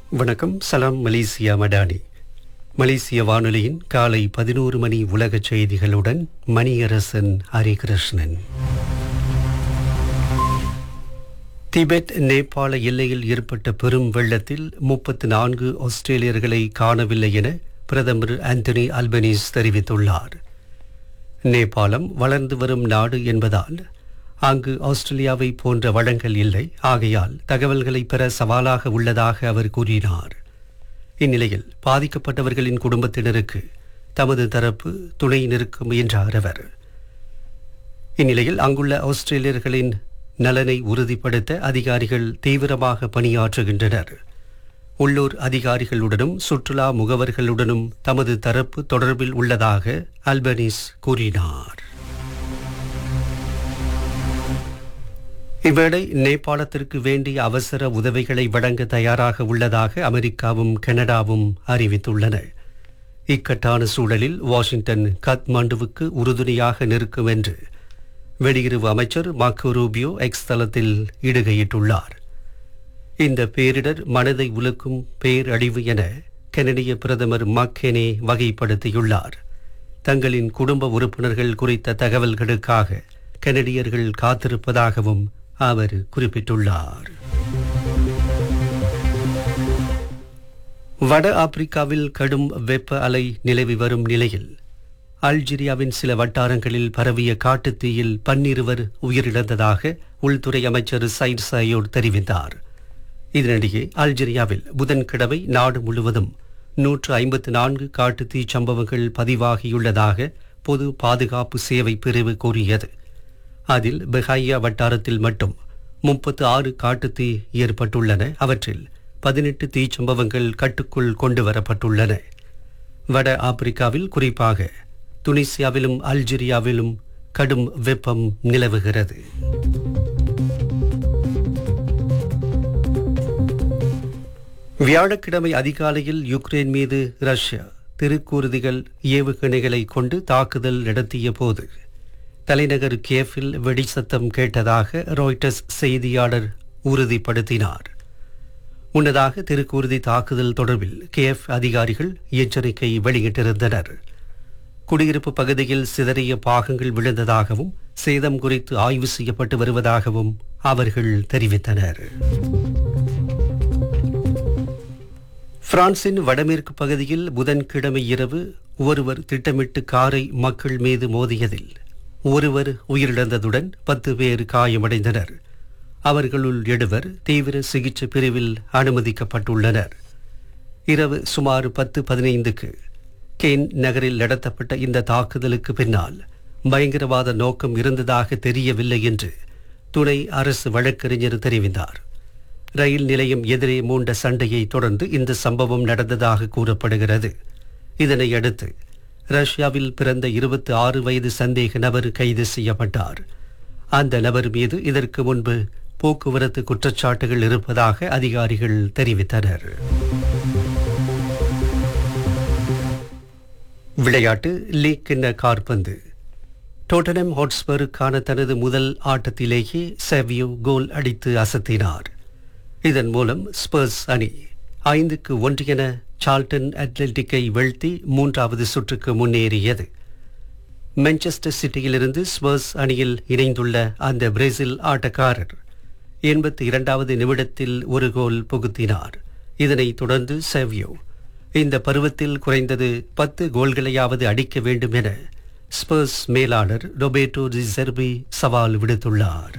வணக்கம் சலாம் மலேசியா மடானி மலேசிய வானொலியின் காலை பதினோரு மணி உலக செய்திகளுடன் மணியரசன் ஹரிகிருஷ்ணன் திபெத் நேபாள எல்லையில் ஏற்பட்ட பெரும் வெள்ளத்தில் முப்பத்து நான்கு ஆஸ்திரேலியர்களை காணவில்லை என பிரதமர் ஆந்தனி அல்பனீஸ் தெரிவித்துள்ளார் நேபாளம் வளர்ந்து வரும் நாடு என்பதால் அங்கு ஆஸ்திரேலியாவை போன்ற வளங்கள் இல்லை ஆகையால் தகவல்களை பெற சவாலாக உள்ளதாக அவர் கூறினார் இந்நிலையில் பாதிக்கப்பட்டவர்களின் குடும்பத்தினருக்கு தமது தரப்பு துணை நிற்கும் என்றார் அவர் இந்நிலையில் அங்குள்ள ஆஸ்திரேலியர்களின் நலனை உறுதிப்படுத்த அதிகாரிகள் தீவிரமாக பணியாற்றுகின்றனர் உள்ளூர் அதிகாரிகளுடனும் சுற்றுலா முகவர்களுடனும் தமது தரப்பு தொடர்பில் உள்ளதாக அல்பனீஸ் கூறினார் இவ்வேளை நேபாளத்திற்கு வேண்டிய அவசர உதவிகளை வழங்க தயாராக உள்ளதாக அமெரிக்காவும் கனடாவும் அறிவித்துள்ளன இக்கட்டான சூழலில் வாஷிங்டன் கத்மாண்டுவுக்கு உறுதுணையாக நிற்கும் என்று வெளியுறவு அமைச்சர் மார்க்கோ ரூபியோ எக்ஸ் தளத்தில் இடுகையிட்டுள்ளார் இந்த பேரிடர் மனதை உலுக்கும் பேரழிவு என கனடிய பிரதமர் மக்கெனே வகைப்படுத்தியுள்ளார் தங்களின் குடும்ப உறுப்பினர்கள் குறித்த தகவல்களுக்காக கனடியர்கள் காத்திருப்பதாகவும் அவர் குறிப்பிட்டுள்ளார் வட ஆப்பிரிக்காவில் கடும் வெப்ப அலை நிலவி வரும் நிலையில் அல்ஜீரியாவின் சில வட்டாரங்களில் பரவிய காட்டுத்தீயில் பன்னிருவர் உயிரிழந்ததாக உள்துறை அமைச்சர் சைட் சயோட் தெரிவித்தார் இதனிடையே அல்ஜீரியாவில் புதன்கிழமை நாடு முழுவதும் நூற்று ஐம்பத்து நான்கு காட்டுத்தீ சம்பவங்கள் பதிவாகியுள்ளதாக பொது பாதுகாப்பு சேவை பிரிவு கூறியது அதில் பெஹாயா வட்டாரத்தில் மட்டும் முப்பத்து ஆறு காட்டுத்தீ ஏற்பட்டுள்ளன அவற்றில் பதினெட்டு தீச்சம்பவங்கள் கட்டுக்குள் கொண்டு வரப்பட்டுள்ளன வட ஆப்பிரிக்காவில் குறிப்பாக துனிசியாவிலும் அல்ஜீரியாவிலும் கடும் வெப்பம் நிலவுகிறது வியாழக்கிழமை அதிகாலையில் யுக்ரைன் மீது ரஷ்யா திருக்கூறுதிகள் ஏவுகணைகளை கொண்டு தாக்குதல் நடத்திய போது தலைநகர் கேஃபில் வெடி சத்தம் கேட்டதாக ராய்டர்ஸ் செய்தியாளர் உறுதிப்படுத்தினார் முன்னதாக திருக்கூறுதி தாக்குதல் தொடர்பில் கேஃப் அதிகாரிகள் எச்சரிக்கை வெளியிட்டிருந்தனர் குடியிருப்பு பகுதியில் சிதறிய பாகங்கள் விழுந்ததாகவும் சேதம் குறித்து ஆய்வு செய்யப்பட்டு வருவதாகவும் அவர்கள் தெரிவித்தனர் பிரான்சின் வடமேற்கு பகுதியில் புதன்கிழமை இரவு ஒருவர் திட்டமிட்டு காரை மக்கள் மீது மோதியதில் ஒருவர் உயிரிழந்ததுடன் பத்து பேர் காயமடைந்தனர் அவர்களுள் எழுவர் தீவிர சிகிச்சை பிரிவில் அனுமதிக்கப்பட்டுள்ளனர் இரவு சுமார் பத்து பதினைந்துக்கு கேன் நகரில் நடத்தப்பட்ட இந்த தாக்குதலுக்கு பின்னால் பயங்கரவாத நோக்கம் இருந்ததாக தெரியவில்லை என்று துணை அரசு வழக்கறிஞர் தெரிவித்தார் ரயில் நிலையம் எதிரே மூண்ட சண்டையை தொடர்ந்து இந்த சம்பவம் நடந்ததாக கூறப்படுகிறது இதனை அடுத்து ரஷ்யாவில் பிறந்த இருபத்தி ஆறு வயது சந்தேக நபர் கைது செய்யப்பட்டார் அந்த நபர் மீது இதற்கு முன்பு போக்குவரத்து குற்றச்சாட்டுகள் இருப்பதாக அதிகாரிகள் தெரிவித்தனர் விளையாட்டு லீக் கிண்ண கார்பந்து டோட்டனம் ஹாட்ஸ்பருக்கான தனது முதல் ஆட்டத்திலேயே செவியோ கோல் அடித்து அசத்தினார் இதன் மூலம் ஸ்பர்ஸ் அணி ஐந்துக்கு ஒன்று என சால்டன் அத்லெட்டிக்கை வீழ்த்தி மூன்றாவது சுற்றுக்கு முன்னேறியது மான்செஸ்டர் சிட்டியிலிருந்து ஸ்பர்ஸ் அணியில் இணைந்துள்ள அந்த பிரேசில் ஆட்டக்காரர் எண்பத்தி இரண்டாவது நிமிடத்தில் ஒரு கோல் புகுத்தினார் இதனைத் தொடர்ந்து செவியோ இந்த பருவத்தில் குறைந்தது பத்து கோல்களையாவது அடிக்க வேண்டும் என ஸ்பர்ஸ் மேலாளர் ரொபேட்டோ ரிசர்பி சவால் விடுத்துள்ளார்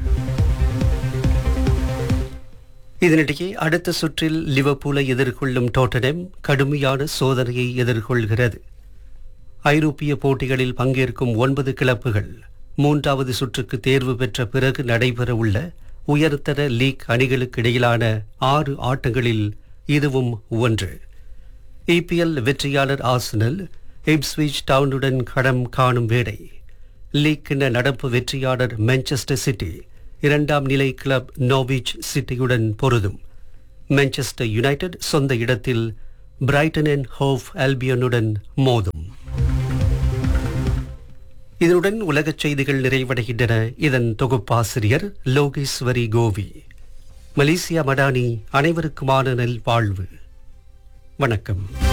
இதனிடையே அடுத்த சுற்றில் லிவர்பூலை எதிர்கொள்ளும் டோட்டனம் கடுமையான சோதனையை எதிர்கொள்கிறது ஐரோப்பிய போட்டிகளில் பங்கேற்கும் ஒன்பது கிளப்புகள் மூன்றாவது சுற்றுக்கு தேர்வு பெற்ற பிறகு நடைபெறவுள்ள உயர்தர லீக் அணிகளுக்கு இடையிலான ஆறு ஆட்டங்களில் இதுவும் ஒன்று இபிஎல் வெற்றியாளர் ஆர்சனல் இப்ஸ்விச் டவுனுடன் களம் காணும் வேடை லீக் கிண்ண நடப்பு வெற்றியாளர் மான்செஸ்டர் சிட்டி இரண்டாம் நிலை கிளப் நோவிச் சிட்டியுடன் பொருதும் மான்செஸ்டர் யுனைடெட் சொந்த இடத்தில் பிரைட்டன் அண்ட் ஹோவ் ஆல்பியனுடன் மோதும் இதனுடன் உலகச் செய்திகள் நிறைவடைகின்றன இதன் தொகுப்பாசிரியர் லோகேஸ்வரி கோவி மலேசியா மடானி அனைவருக்குமான நல் வாழ்வு வணக்கம்